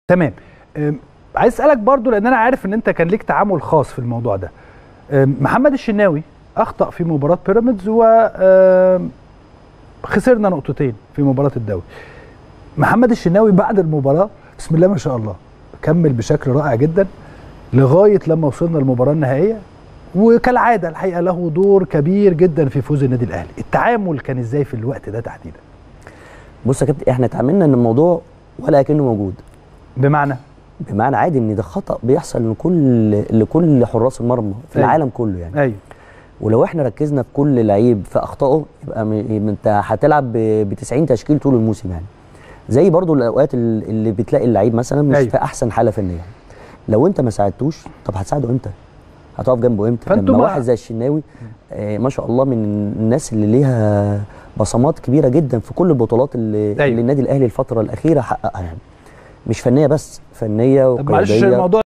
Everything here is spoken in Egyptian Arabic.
تمام أم، عايز اسالك برضو لان انا عارف ان انت كان ليك تعامل خاص في الموضوع ده أم، محمد الشناوي اخطا في مباراه بيراميدز و أم، خسرنا نقطتين في مباراه الدوري محمد الشناوي بعد المباراه بسم الله ما شاء الله كمل بشكل رائع جدا لغايه لما وصلنا المباراه النهائيه وكالعاده الحقيقه له دور كبير جدا في فوز النادي الاهلي التعامل كان ازاي في الوقت ده تحديدا بص يا كابتن احنا اتعاملنا ان الموضوع ولا كأنه موجود بمعنى بمعنى عادي ان ده خطا بيحصل لكل لكل حراس المرمى في أيوة. العالم كله يعني ايوه ولو احنا ركزنا في كل لعيب في اخطائه يبقى م- يبقى انت هتلعب ب 90 تشكيل طول الموسم يعني زي برضو الاوقات ال- اللي بتلاقي اللعيب مثلا مش أيوة. في احسن حاله فنيه لو انت ما ساعدتوش طب هتساعده امتى هتقف جنبه امتى فأنتوا لما ما- واحد زي الشناوي آه ما شاء الله من الناس اللي ليها بصمات كبيره جدا في كل البطولات اللي, أيوة. اللي النادي الاهلي الفتره الاخيره حققها يعني مش فنيه بس فنيه طب معلش وقياديه الموضوع